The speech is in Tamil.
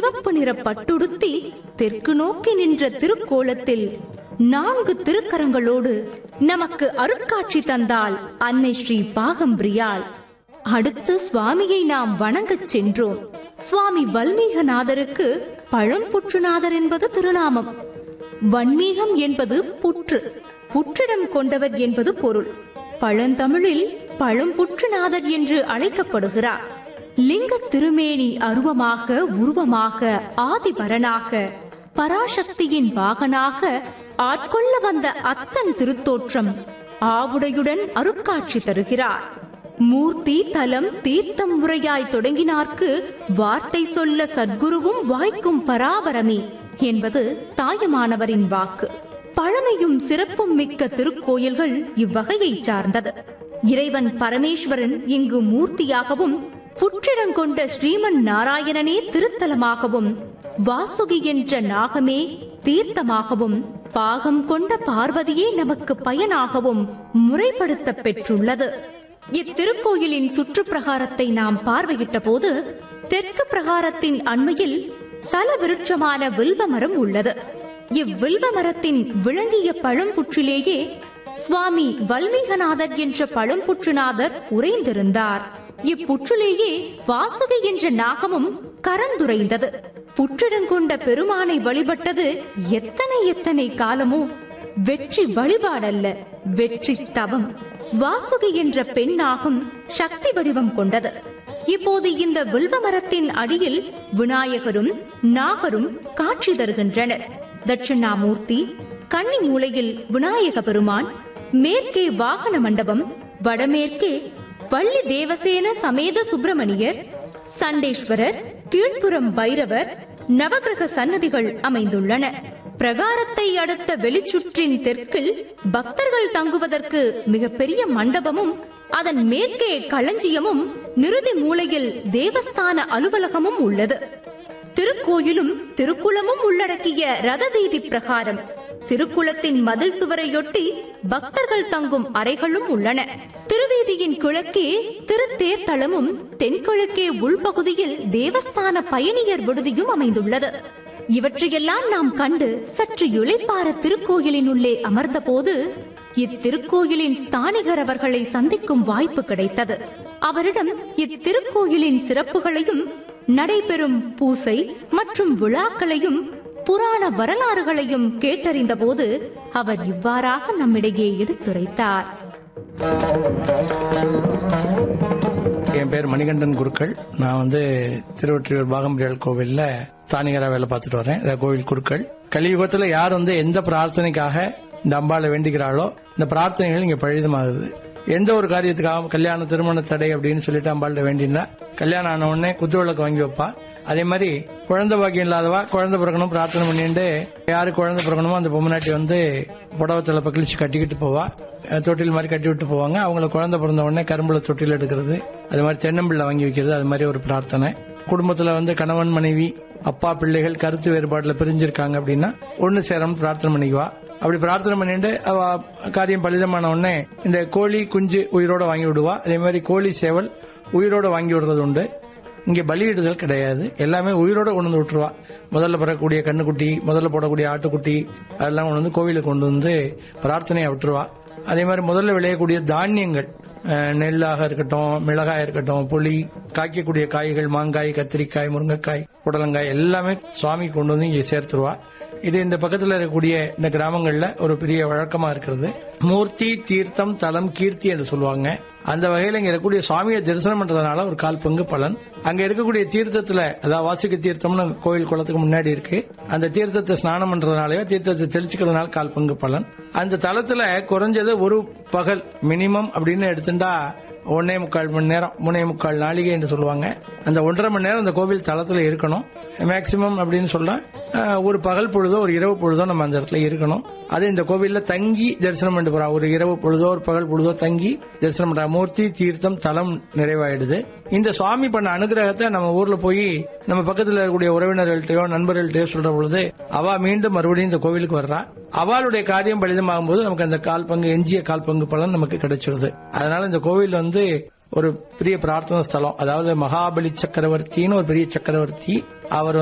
சிவப்பு நிற பட்டுடுத்தி தெற்கு நோக்கி நின்ற திருக்கோலத்தில் நான்கு திருக்கரங்களோடு நமக்கு அருட்காட்சி தந்தாள் அன்னை ஸ்ரீ பாகம்பிரியாள் அடுத்து சுவாமியை நாம் வணங்கச் சென்றோம் சுவாமி வல்மீகநாதருக்கு பழம்புற்றுநாதர் என்பது திருநாமம் வன்மீகம் என்பது புற்று புற்றிடம் கொண்டவர் என்பது பொருள் பழந்தமிழில் பழம்புற்றுநாதர் என்று அழைக்கப்படுகிறார் லிங்க திருமேனி அருவமாக உருவமாக ஆதிபரனாக பராசக்தியின் வாகனாக ஆட்கொள்ள வந்த அத்தன் திருத்தோற்றம் ஆவுடையுடன் அருட்காட்சி தருகிறார் மூர்த்தி தலம் தீர்த்தம் முறையாய் தொடங்கினார்க்கு வார்த்தை சொல்ல சத்குருவும் வாய்க்கும் பராபரமே என்பது தாயுமானவரின் வாக்கு பழமையும் சிறப்பும் மிக்க திருக்கோயில்கள் இவ்வகையைச் சார்ந்தது இறைவன் பரமேஸ்வரன் இங்கு மூர்த்தியாகவும் புற்றிடங்கொண்ட ஸ்ரீமன் நாராயணனே திருத்தலமாகவும் வாசுகி என்ற நாகமே தீர்த்தமாகவும் பாகம் கொண்ட பார்வதியே நமக்கு பயனாகவும் முறைப்படுத்த பெற்றுள்ளது இத்திருக்கோயிலின் சுற்றுப்பிரகாரத்தை நாம் பார்வையிட்ட போது தெற்கு பிரகாரத்தின் அண்மையில் தல விருட்சமான வில்வ மரம் உள்ளது இவ்வில்வ மரத்தின் விளங்கிய பழம்புற்றிலேயே சுவாமி வல்மீகநாதர் என்ற பழம்புற்றுநாதர் உறைந்திருந்தார் இப்புற்றிலேயே வாசுகி என்ற நாகமும் கரந்துரைந்தது புற்றிடங்கொண்ட பெருமானை வழிபட்டது எத்தனை எத்தனை காலமோ வெற்றி வழிபாடல்ல வெற்றி தவம் வாசுகி என்ற பெண்ணாகும் சக்தி வடிவம் கொண்டது இப்போது இந்த வில்வ மரத்தின் அடியில் விநாயகரும் நாகரும் காட்சி தருகின்றனர் தட்சிணாமூர்த்தி கன்னி மூலையில் விநாயக பெருமான் மேற்கே வாகன மண்டபம் வடமேற்கே வள்ளி தேவசேன சமேத சுப்பிரமணியர் சண்டேஸ்வரர் கீழ்ப்புறம் பைரவர் நவகிரக சன்னதிகள் அமைந்துள்ளன பிரகாரத்தை அடுத்த வெளிச்சுற்றின் தெற்கில் பக்தர்கள் தங்குவதற்கு மிகப்பெரிய மண்டபமும் அதன் மேற்கே களஞ்சியமும் நிருதி மூலையில் தேவஸ்தான அலுவலகமும் உள்ளது திருக்கோயிலும் திருக்குளமும் உள்ளடக்கிய ரதவீதி பிரகாரம் திருக்குளத்தின் மதில் சுவரையொட்டி பக்தர்கள் தங்கும் அறைகளும் உள்ளன திருவீதியின் கிழக்கே திருத்தேர்தளமும் தென்கிழக்கே உள்பகுதியில் தேவஸ்தான பயணியர் விடுதியும் அமைந்துள்ளது இவற்றையெல்லாம் நாம் கண்டு சற்று இளைப்பார திருக்கோயிலின் உள்ளே அமர்ந்தபோது இத்திருக்கோயிலின் ஸ்தானிகர் அவர்களை சந்திக்கும் வாய்ப்பு கிடைத்தது அவரிடம் இத்திருக்கோயிலின் சிறப்புகளையும் நடைபெறும் பூசை மற்றும் விழாக்களையும் புராண வரலாறுகளையும் கேட்டறிந்த போது அவர் இவ்வாறாக நம்மிடையே எடுத்துரைத்தார் என் பேர் மணிகண்டன் குருக்கள் நான் வந்து திருவொற்றியூர் பாகம்பிரியாள் கோவில்ல ஸ்தானிகரா வேலை பார்த்துட்டு வரேன் இந்த கோவில் குருக்கள் கலியுகத்துல யார் வந்து எந்த பிரார்த்தனைக்காக இந்த அம்பாளை வேண்டிக்கிறாளோ இந்த பிரார்த்தனைகள் இங்க பழிதமாகுது எந்த ஒரு காரியத்துக்காக கல்யாண திருமண தடை அப்படின்னு சொல்லிட்டு அம்பாள்கிட்ட வேண்டினா கல்யாணம் ஆன உடனே குத்து விளக்கு வாங்கி வைப்பா அதே மாதிரி குழந்தை பாக்கியம் இல்லாதவா குழந்தை பிறக்கணும் பிரார்த்தனை பண்ணிட்டு யாரு குழந்தை பிறக்கணுமோ அந்த பொம்மநாட்டி வந்து புடவத்துல பக்கிழிச்சு கட்டிக்கிட்டு போவா அஹ் தொட்டில் மாதிரி கட்டி விட்டு போவாங்க அவங்கள குழந்தை பிறந்த உடனே கரும்புல தொட்டில் எடுக்கிறது அது மாதிரி தென்னம்பிள்ளை வாங்கி வைக்கிறது அது மாதிரி ஒரு பிரார்த்தனை குடும்பத்துல வந்து கணவன் மனைவி அப்பா பிள்ளைகள் கருத்து வேறுபாடுல பிரிஞ்சிருக்காங்க அப்படின்னா ஒன்னு சேரணும் பிரார்த்தனை பண்ணிக்குவா அப்படி பிரார்த்தனை பண்ணிட்டு அவ காரியம் பலிதமான உடனே இந்த கோழி குஞ்சு உயிரோட வாங்கி விடுவா அதே மாதிரி கோழி சேவல் உயிரோட வாங்கி விடுறது உண்டு இங்க பலியிடுதல் கிடையாது எல்லாமே உயிரோட கொண்டு வந்து விட்டுருவா முதல்ல பிறக்கக்கூடிய கண்ணுக்குட்டி முதல்ல போடக்கூடிய ஆட்டுக்குட்டி அதெல்லாம் கொண்டு வந்து கோவிலுக்கு கொண்டு வந்து பிரார்த்தனையை விட்டுருவா அதே மாதிரி முதல்ல விளையக்கூடிய தானியங்கள் அஹ், நெல்லாக இருக்கட்டும் மிளகாய் இருக்கட்டும் புளி காய்க்கக்கூடிய காய்கள் மாங்காய் கத்திரிக்காய் முருங்கைக்காய் புடலங்காய் எல்லாமே சுவாமி கொண்டு வந்து இங்க சேர்த்துருவா இது இந்த பக்கத்துல இருக்கக்கூடிய இந்த கிராமங்கள்ல ஒரு பெரிய வழக்கமா இருக்கிறது மூர்த்தி தீர்த்தம் தலம் கீர்த்தி என்று சொல்லுவாங்க அந்த வகையில இங்க இருக்கக்கூடிய சுவாமியை தரிசனம் பண்றதுனால ஒரு கால் பங்கு பலன் அங்க இருக்கக்கூடிய தீர்த்தத்துல அதாவது வாசிக்க தீர்த்தம்னு கோயில் குளத்துக்கு முன்னாடி இருக்கு அந்த தீர்த்தத்தை ஸ்நானம் பண்றதுனாலயோ தீர்த்தத்தை தெளிச்சுக்கிறதுனால கால் பங்கு பலன் அந்த தலத்துல குறைஞ்சது ஒரு பகல் மினிமம் அப்படின்னு எடுத்துட்டா ஒன்னே முக்கால் மணி நேரம் மூணே முக்கால் நாளிகை என்று சொல்லுவாங்க அந்த ஒன்றரை மணி நேரம் அந்த கோவில் தளத்துல இருக்கணும் மேக்சிமம் அப்படின்னு சொல்ல அஹ், ஒரு பகல் பொழுதோ ஒரு இரவு பொழுதோ நம்ம அந்த இடத்துல இருக்கணும் அது இந்த கோவில்ல தங்கி தரிசனம் பண்ணிட்டு போறோம் ஒரு இரவு பொழுதோ ஒரு பகல் பொழுதோ தங்கி தரிசனம் பண்ற மூர்த்தி தீர்த்தம் தலம் நிறைவாயிடுது இந்த சுவாமி பண்ண அனுகிரகத்தை நம்ம ஊர்ல போய் நம்ம பக்கத்துல இருக்கக்கூடிய உறவினர்கள்ட்டயோ நண்பர்கள்ட்டயோ சொல்ற பொழுது அவ மீண்டும் மறுபடியும் இந்த கோவிலுக்கு வர்றா அவளுடைய காரியம் பலிதமாகும் போது நமக்கு அந்த கால் பங்கு எஞ்சிய கால் பங்கு பலன் நமக்கு கிடைச்சிருது அதனால இந்த கோவில் வந்து ஒரு பெரிய பிரார்த்தனை ஸ்தலம் அதாவது மகாபலி சக்கரவர்த்தின்னு ஒரு பெரிய சக்கரவர்த்தி அவர்